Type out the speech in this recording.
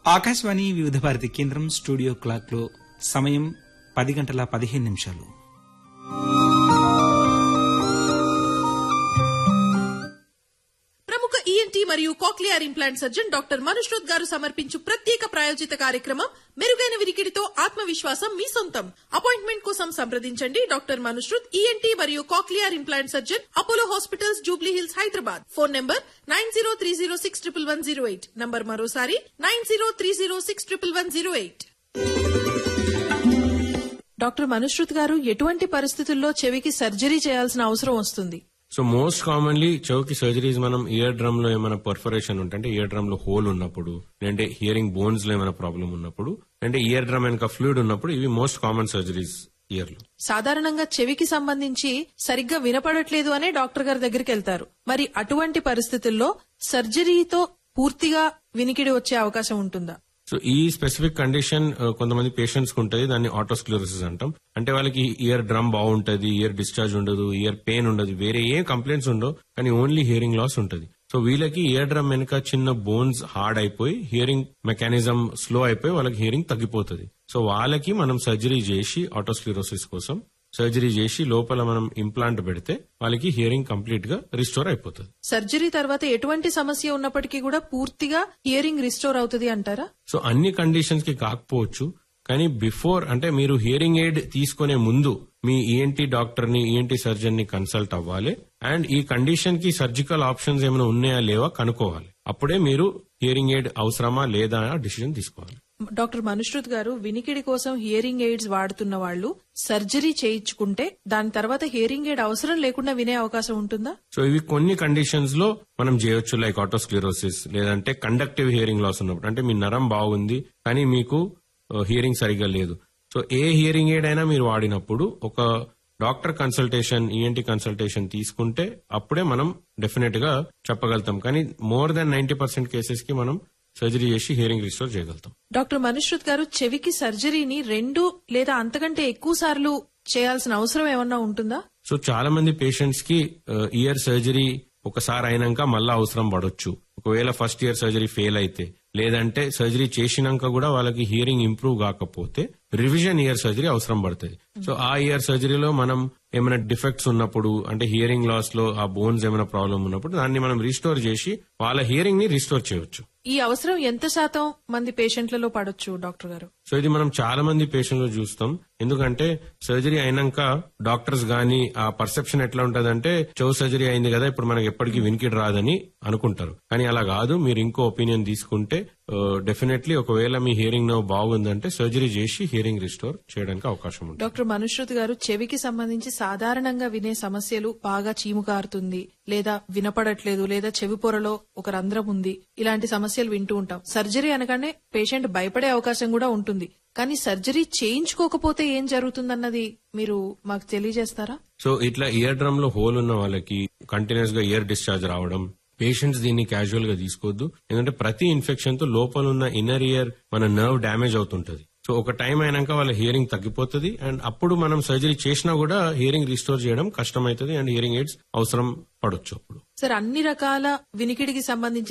ఆకాశవాణి వివిధ భారతి కేంద్రం studio clock లో సమయం పది గంటల పదిహేను నిమిషాలు ప్రముఖ ఈఎన్టీ మరియు cochlear implant surgeon doctor Manushruth గారు సమర్పించు ప్రత్యేక ప్రాయోజిత కార్యక్రమం మెరుగైన వినికిడితో ఆత్మవిశ్వాసం మీ సొంతం అపాయింట్మెంట్ కోసం సంప్రదించండి డాక్టర్ మనుష్రుత్ ఈఎన్టీ మరియు cochlear implant surgeon Apollo hospitals Jubilee Hills Hyderabad phone number nine zero three zero six triple one zero eight number మరోసారి nine zero three zero six triple one zero eight doctor Manushruth గారు ఎటువంటి పరిస్థితుల్లో చెవికి సర్జరీ చేయాల్సిన అవసరం వస్తుంది సో మోస్ట్ కామన్లీ చెవుకి surgeries మనం ఇయర్ డ్రమ్ లో ఏమైనా పర్ఫరేషన్ ఉంటే అంటే ఇయర్ డ్రమ్ లో హోల్ ఉన్నప్పుడు లేదంటే హియరింగ్ బోన్స్ లో ఏమైనా ప్రాబ్లం ఉన్నప్పుడు అంటే ఇయర్ డ్రమ్ వెనక ఫ్లూయిడ్ ఉన్నప్పుడు ఇవి మోస్ట్ కామన్ సర్జరీస్ ఇయర్ లో సాధారణంగా చెవికి సంబంధించి సరిగ్గా వినపడట్లేదు అనే డాక్టర్ గారి దగ్గరికి వెళ్తారు మరి అటువంటి పరిస్థితుల్లో సర్జరీతో పూర్తిగా వినికిడి వచ్చే అవకాశం ఉంటుందా సో ఈ స్పెసిఫిక్ కండిషన్ ఆ, కొంతమంది పేషెంట్స్ కు ఉంటుంది దాన్ని ఆటోస్క్లోరోసిస్ అంటాం అంటే వాళ్ళకి ఇయర్ డ్రమ్ బాగుంటది ఇయర్ డిశ్చార్జ్ ఉండదు ఇయర్ పెయిన్ ఉండదు వేరే ఏ కంప్లైంట్స్ ఉండవు కానీ ఓన్లీ హియరింగ్ లాస్ ఉంటుంది సో వీళ్ళకి ఇయర్ డ్రమ్ వెనుక చిన్న బోన్స్ హార్డ్ అయిపోయి హియరింగ్ మెకానిజం స్లో అయిపోయి వాళ్ళకి హియరింగ్ తగ్గిపోతుంది సో వాళ్ళకి మనం సర్జరీ చేసి ఆటోస్క్లిరోసిస్ కోసం సర్జరీ చేసి లోపల మనం ఇంప్లాంట్ పెడితే వాళ్ళకి హియరింగ్ కంప్లీట్ గా రిస్టోర్ అయిపోతుంది సర్జరీ తర్వాత ఎటువంటి సమస్య ఉన్నప్పటికీ కూడా పూర్తిగా హియరింగ్ రిస్టోర్ అవుతుంది అంటారా సో అన్ని కండిషన్స్ కి కాకపోవచ్చు కానీ బిఫోర్ అంటే మీరు హియరింగ్ ఎయిడ్ తీసుకునే ముందు మీ ఈఎన్టీ డాక్టర్ ని ఈఎన్టీ సర్జన్ ని కన్సల్ట్ అవ్వాలి అండ్ ఈ కండిషన్ కి సర్జికల్ ఆప్షన్స్ ఏమైనా ఉన్నాయా లేవా కనుక్కోవాలి అప్పుడే మీరు హియరింగ్ ఎయిడ్ అవసరమా లేదా డిసిజన్ తీసుకోవాలి డాక్టర్ మనుష్రుత్ గారు వినికిడి కోసం హియరింగ్ ఎయిడ్స్ వాడుతున్న వాళ్ళు సర్జరీ చేయించుకుంటే దాని తర్వాత హియరింగ్ ఎయిడ్ అవసరం లేకుండా వినే అవకాశం ఉంటుందా సో ఇవి కొన్ని కండిషన్స్ లో మనం చేయొచ్చు లైక్ ఆటోస్క్లిరోసిస్ లేదంటే కండక్టివ్ హియరింగ్ లాస్ ఉన్నప్పుడు అంటే మీ నరం బాగుంది కానీ మీకు హియరింగ్ సరిగ్గా లేదు సో ఏ హియరింగ్ ఎయిడ్ అయినా మీరు వాడినప్పుడు ఒక డాక్టర్ కన్సల్టేషన్ ఈఎన్టీ కన్సల్టేషన్ తీసుకుంటే అప్పుడే మనం డెఫినెట్ గా చెప్పగలుగుతాం కానీ more than ninety percent cases కి మనం సర్జరీ చేసి హియరింగ్ రిస్టోర్ చేయగలుగుతాం డాక్టర్ మనుష్రుత్ గారు చెవికి సర్జరీని రెండు లేదా అంతకంటే ఎక్కువ సార్లు చేయాల్సిన అవసరం ఏమన్నా ఉంటుందా సో చాలా మంది పేషెంట్స్ కి ఇయర్ సర్జరీ ఒకసారి అయినాక మళ్ళా అవసరం పడొచ్చు ఒకవేళ ఫస్ట్ ఇయర్ సర్జరీ ఫెయిల్ అయితే లేదంటే సర్జరీ చేసినాక కూడా వాళ్ళకి హియరింగ్ ఇంప్రూవ్ కాకపోతే రివిజన్ ఇయర్ సర్జరీ అవసరం పడుతుంది సో ఆ ఇయర్ సర్జరీలో మనం ఏమైనా డిఫెక్ట్స్ ఉన్నప్పుడు అంటే హియరింగ్ లాస్ లో ఆ బోన్స్ ఏమైనా ప్రాబ్లం ఉన్నప్పుడు దాన్ని మనం రిస్టోర్ చేసి వాళ్ళ హియరింగ్ ని రిస్టోర్ చేయొచ్చు ఈ అవసరం ఎంత శాతం మంది పేషెంట్లలో పడొచ్చు డాక్టర్ గారు సో ఇది మనం చాలా మంది పేషెంట్లు చూస్తాం ఎందుకంటే సర్జరీ అయినాక డాక్టర్స్ గాని ఆ పర్సెప్షన్ ఎట్లా ఉంటదంటే చెవు సర్జరీ అయింది కదా ఇప్పుడు మనకి ఎప్పటికీ వినికిడి రాదని అనుకుంటారు కానీ అలా కాదు మీరు ఇంకో ఒపీనియన్ తీసుకుంటే డెఫినెట్లీ ఒకవేళ మీ హియరింగ్ నో బాగుందంటే సర్జరీ చేసి హియరింగ్ రిస్టోర్ చేయడానికి అవకాశం ఉంటుంది డాక్టర్ మనుష్రుత్ గారు చెవికి సంబంధించి సాధారణంగా వినే సమస్యలు బాగా చీము కారుతుంది లేదా వినపడట్లేదు లేదా చెవి పొరలో ఒక రంధ్రం ఉంది ఇలాంటి సమస్యలు వింటూ ఉంటాం సర్జరీ అనగానే పేషెంట్ భయపడే అవకాశం కూడా ఉంటుంది కానీ సర్జరీ చేయించుకోకపోతే ఏం జరుగుతుందన్నది మీరు మాకు తెలియజేస్తారా సో ఇట్లా ఇయర్ డ్రమ్ లో హోల్ ఉన్న వాళ్ళకి కంటిన్యూస్ గా ఇయర్ డిశ్చార్జ్ రావడం పేషెంట్స్ దీన్ని క్యాజువల్ గా తీసుకోవద్దు ఎందుకంటే ప్రతి ఇన్ఫెక్షన్ తో లోపల ఉన్న ఇన్నర్ ఇయర్ మన నర్వ్ డ్యామేజ్ అవుతుంటది సో ఒక టైం అయినాక వాళ్ళ హియరింగ్ తగ్గిపోతుంది అండ్ అప్పుడు మనం సర్జరీ చేసినా కూడా హియరింగ్ రిస్టోర్ చేయడం కష్టమవుతుంది అండ్ హియరింగ్ ఎయిడ్స్ అవసరం పడొచ్చు అప్పుడు సార్ అన్ని రకాల వినికిడికి సంబంధించిన